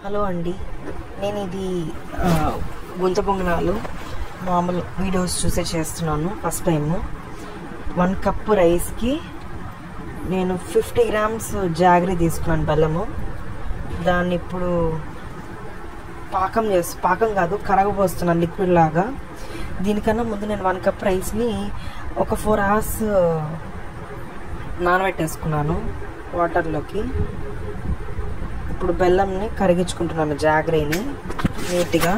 hello అండి నేను ఇది ఆ, గుంత పొంగనాలు మామూలు వీడియోస్ చూసే చేస్తున్నాను ఫస్ట్ టైం వన్ కప్ రైస్కి నేను ఫిఫ్టీ గ్రామ్స్ జాగరీ తీసుకున్నాను బెల్లము దాన్ని ఇప్పుడు పాకం చేస్తు పాకం కాదు కరగబోస్తున్నాను లిక్విడ్ లాగా దీనికన్నా ముందు నేను వన్ కప్ రైస్ని ఒక ఫోర్ అవర్స్ నానబెట్టేసుకున్నాను వాటర్లోకి ఇప్పుడు బెల్లంని కరిగించుకుంటున్నాను జాగ్రీని నీట్గా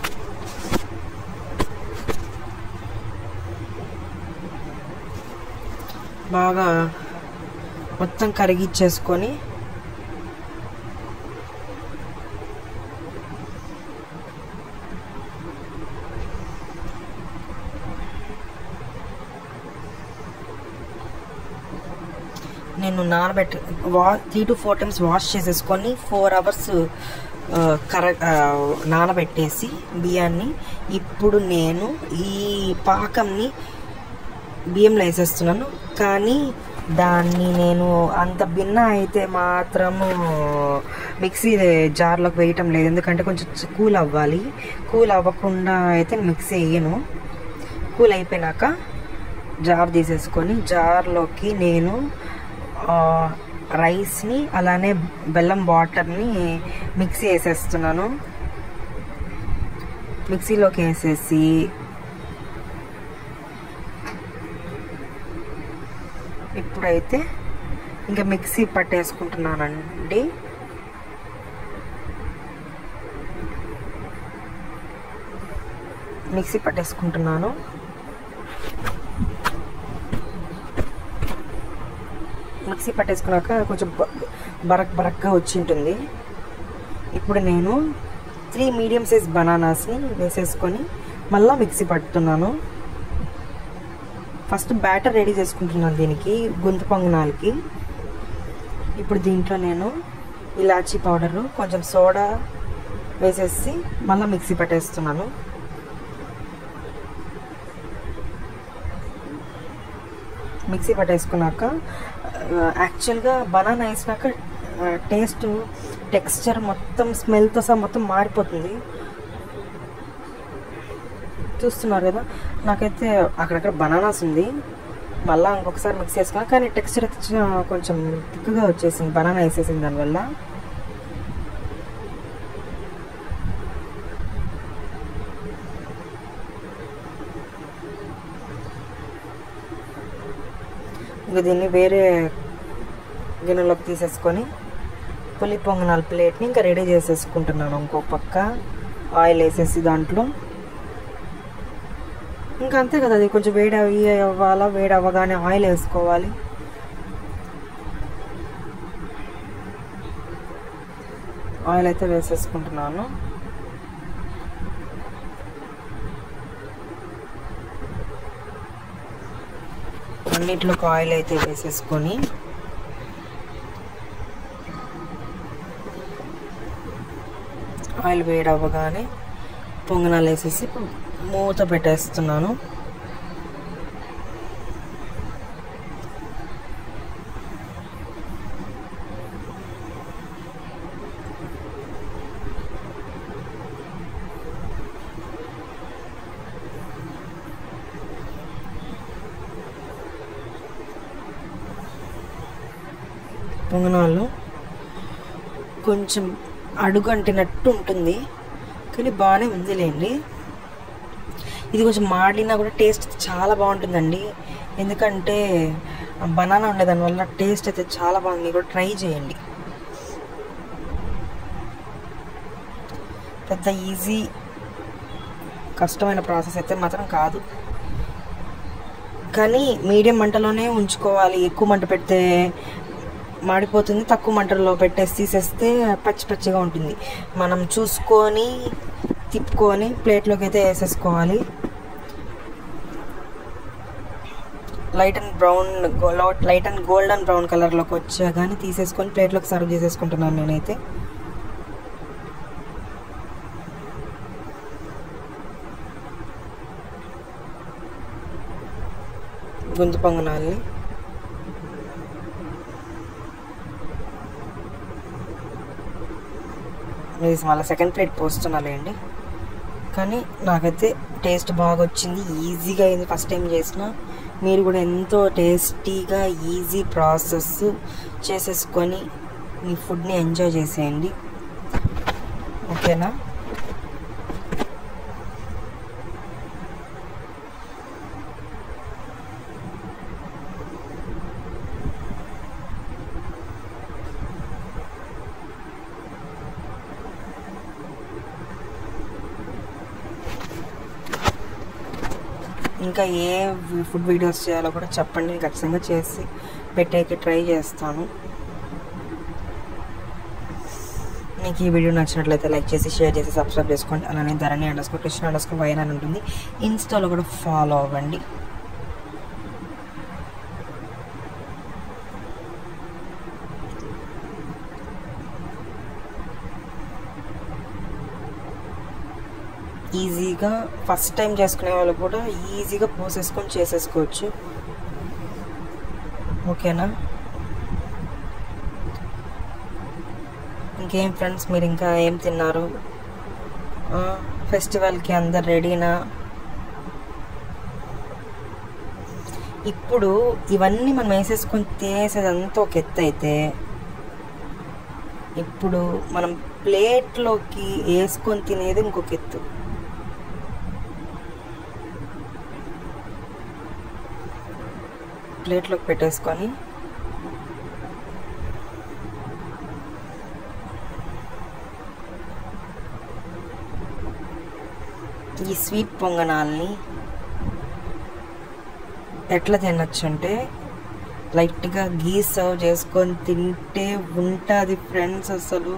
బాగా మొత్తం కరిగిచ్చేసుకొని నేను నానబెట్టి వా three to four times wash చేసేసుకొని ఫోర్ అవర్స్ కర ఆ, నానబెట్టేసి బియ్యాన్ని ఇప్పుడు నేను ఈ పాకంని బియ్యంలో వేసేస్తున్నాను కానీ దాన్ని నేను అంత భిన్న అయితే మాత్రము మిక్సీ జార్లోకి వేయటం లేదు ఎందుకంటే కొంచెం కూల్ అవ్వాలి కూల్ అవ్వకుండా అయితే నేను మిక్సీ వేయను కూల్ అయిపోయినాక జార్ తీసేసుకొని జార్లోకి నేను ఆ, రైస్ని అలానే బెల్లం వాటర్ని మిక్సీ వేసేస్తున్నాను మిక్సీలోకి వేసేసి ఇప్పుడైతే ఇంకా మిక్సీ పట్టేసుకుంటున్నానండి మిక్సీ పట్టేసుకుంటున్నాను మిక్సీ పట్టేసుకున్నాక కొంచెం బ- బరక్ బరక్గా వచ్చి ఉంటుంది ఇప్పుడు నేను త్రీ మీడియం సైజ్ బనానాస్ని వేసేసుకొని మళ్ళీ మిక్సీ పట్టుతున్నాను ఫస్ట్ బ్యాటర్ రెడీ చేసుకుంటున్నాను దీనికి గుంత పొంగనాలకి ఇప్పుడు దీంట్లో నేను ఇలాచీ పౌడరు కొంచెం సోడా వేసేసి మళ్ళీ మిక్సీ పట్టేస్తున్నాను మిక్సీ పట్టేసుకున్నాక యాక్చువల్గా బనానా వేసినాక టేస్ట్ టెక్స్చర్ మొత్తం స్మెల్తో సహా మొత్తం మారిపోతుంది చూస్తున్నారు కదా నాకైతే అక్కడక్కడ బనానాస్ ఉంది మళ్ళీ ఇంకొకసారి మిక్స్ చేసుకున్నా కానీ టెక్స్చర్ అయితే చా- కొంచెం థిక్గా వచ్చేసింది బనానా వేసేసింది దానివల్ల ఇంకా దీన్ని వేరే గిన్నెలోకి తీసేసుకొని పులి పొంగనాల ప్లేట్ని ఇంకా రెడీ చేసేసుకుంటున్నాను ఇంకో పక్క ఆయిల్ వేసేసి దాంట్లో ఇంకా అంతే కదా అది కొంచెం వేడి అవి అవ్వాలా వేడి అవ్వగానే ఆయిల్ వేసుకోవాలి ఆయిల్ అయితే వేసేసుకుంటున్నాను అన్నిట్లోకి ఆయిల్ అయితే వేసేసుకొని ఆయిల్ వేడి అవ్వగానే పొంగనాలు వేసేసి మూత పెట్టేస్తున్నాను పొంగనాలు కొంచెం అడుగు అంటినట్టు ఉంటుంది కానీ బాగానే ఉందిలేండి ఇది కొంచెం మాడినా కూడా టేస్ట్ చాలా బాగుంటుందండి ఎందుకంటే బనానా ఉండే దానివల్ల టేస్ట్ అయితే చాలా బాగుంది మీరు కూడా ట్రై చేయండి పెద్ద ఈజీ కష్టమైన ప్రాసెస్ అయితే మాత్రం కాదు కానీ మీడియం మంటలోనే ఉంచుకోవాలి ఎక్కువ మంట పెడితే మాడిపోతుంది తక్కువ మంటలో పెట్టేసి తీసేస్తే పచ్చి పచ్చిగా ఉంటుంది మనం చూసుకొని తిప్పుకొని ప్లేట్లోకి అయితే వేసేసుకోవాలి light and brown light and golden brown కలర్లోకి వచ్చా కానీ తీసేసుకొని ప్లేట్లోకి సర్వ్ చేసేసుకుంటున్నాను నేనైతే గుంత పొంగనాల్ని ఇది మళ్ళీ సెకండ్ ప్లేట్ పోస్తున్నాలేండి కానీ నాకైతే టేస్ట్ బాగా వచ్చింది ఈజీగా అయింది ఫస్ట్ టైం చేసిన మీరు కూడా ఎంతో టేస్టీగా ఈజీ ప్రాసెస్ చేసేసుకొని మీ ఫుడ్ని ఎంజాయ్ చేసేయండి ఓకేనా ఇంకా ఏ ఫుడ్ వీడియోస్ చేయాలో కూడా చెప్పండి నేను ఖచ్చితంగా చేసి పెట్టేకి ట్రై చేస్తాను మీకు ఈ వీడియో నచ్చినట్లయితే లైక్ చేసి షేర్ చేసి సబ్స్క్రైబ్ చేసుకోండి అలానే Dharani underscore Krishna underscore vine అని ఉంటుంది ఇన్స్టాలో కూడా ఫాలో అవ్వండి ఈజీగా ఫస్ట్ టైం చేసుకునే వాళ్ళు కూడా ఈజీగా పోసేసుకొని చేసేసుకోవచ్చు ఓకేనా ఇంకేం ఫ్రెండ్స్ మీరు ఇంకా ఏం తిన్నారు ఆ, ఫెస్టివల్కి అందరు రెడీనా ఇప్పుడు ఇవన్నీ మనం వేసేసుకొని తినేసేదంతా ఒక ఎత్తు అయితే ఇప్పుడు మనం ప్లేట్లోకి వేసుకొని తినేది ఇంకొక ఎత్తు ప్లేట్లోకి పెట్టేసుకొని ఈ స్వీట్ పొంగనాల్ని ఎట్లా తినొచ్చు అంటే లైట్గా గీ సర్వ్ చేసుకొని తింటే ఉంటుంది ఫ్రెండ్స్ అసలు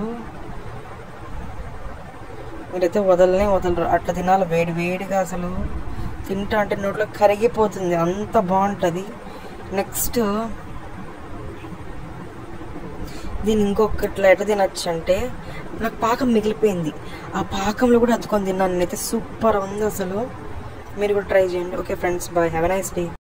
మీరైతే వదలనే వదలరు అట్లా తినాలి వేడి వేడిగా అసలు తింటా అంటే నోట్లో కరిగిపోతుంది అంత బాగుంటుంది నెక్స్ట్ దీన్ని ఇంకొకట్లో ఎట్లా తినచ్చు అంటే నాకు పాకం మిగిలిపోయింది ఆ పాకంలో కూడా అతుకొని తిన్నాను నేనైతే సూపర్ ఉంది అసలు మీరు కూడా ట్రై చేయండి okay friends bye have a nice day